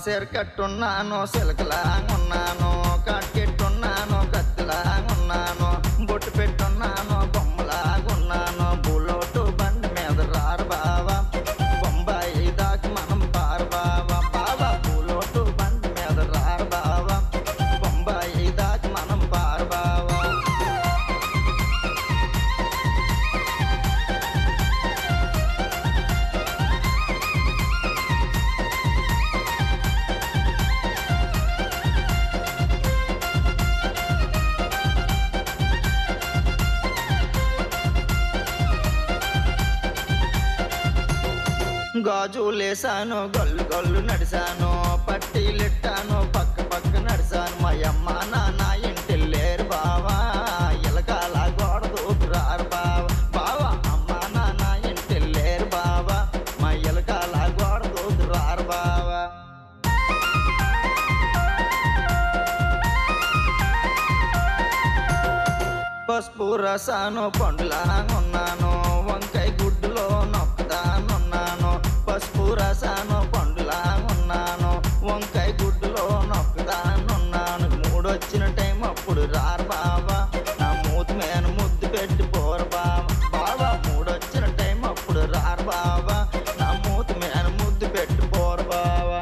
సిరకట్టున్నాను సిలకలా ఉన్నాను కట్కెట్టున్నాను కత్తిలా ఉన్నాను బొట్టు పెట్టున్నాను బొమ్మలాగున్నాను బులోటు బండి మీద రారు బావా బొంబాయి దాకా మనం పారు బావా బావా బులోటు బండి మీద రారు బావా బొంబాయి దాకా మనం పారు బావా గాజులేసాను గల్లు గల్లు నడిచాను పట్టీలెట్టాను పక్క పక్క నడిచాను మా అమ్మ నాన్న ఇంటి లేరు బావా ఇలకాల గోడ దూకురారు బావా బావా అమ్మ నాన్న ఇంటి లేరు బావా మా ఇలకాల గోడ దూకురారు బావా పసుపు రసాను పండులా ఉన్నాను వంకాయ గుడ్డులో నొక్కుతానున్నాను పసుపు రసాను పండులా ఉన్నాను వంకాయ గుడ్డులో నొక్కుతానున్నాను మూడొచ్చిన టైం అప్పుడు రారు బావా నా మూతి మీద ముద్దు పెట్టి పోరు బావా బావా మూడొచ్చిన టైం అప్పుడు రారు బావా నా మూతి మీద ముద్దు పెట్టి పోరు బావా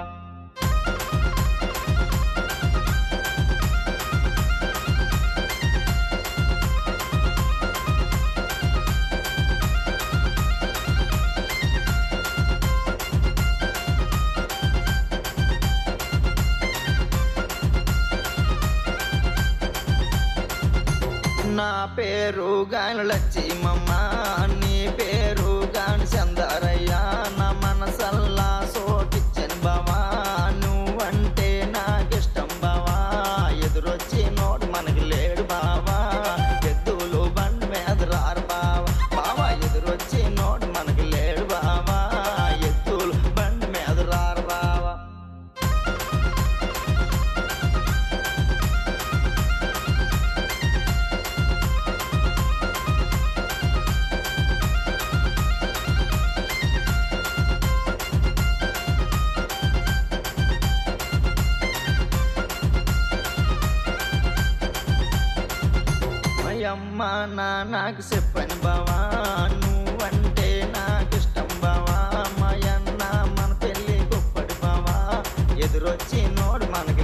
నా పేరు గాని లచ్చిమమ్మ నీ పేరు గాని చందారయ్య నా మనసల్లా సోటిచ్చని బావా నువ్వంటే నాకిష్టం బావా ఎదురొచ్చి నోడు మనకి లేడు బావా ఎద్దులు బండి మీద రారు బావా బావా ఎదురొచ్చి నోడు మనకి లేడు బావా ఎద్దులు బండి మీద రారు బావా అమ్మ నాకు చెప్పని బావా నువ్వంటే నాకు ఇష్టం బావా మా అన్న మన పెళ్ళి గొప్పటి బావా ఎదురొచ్చి నోడు మనకి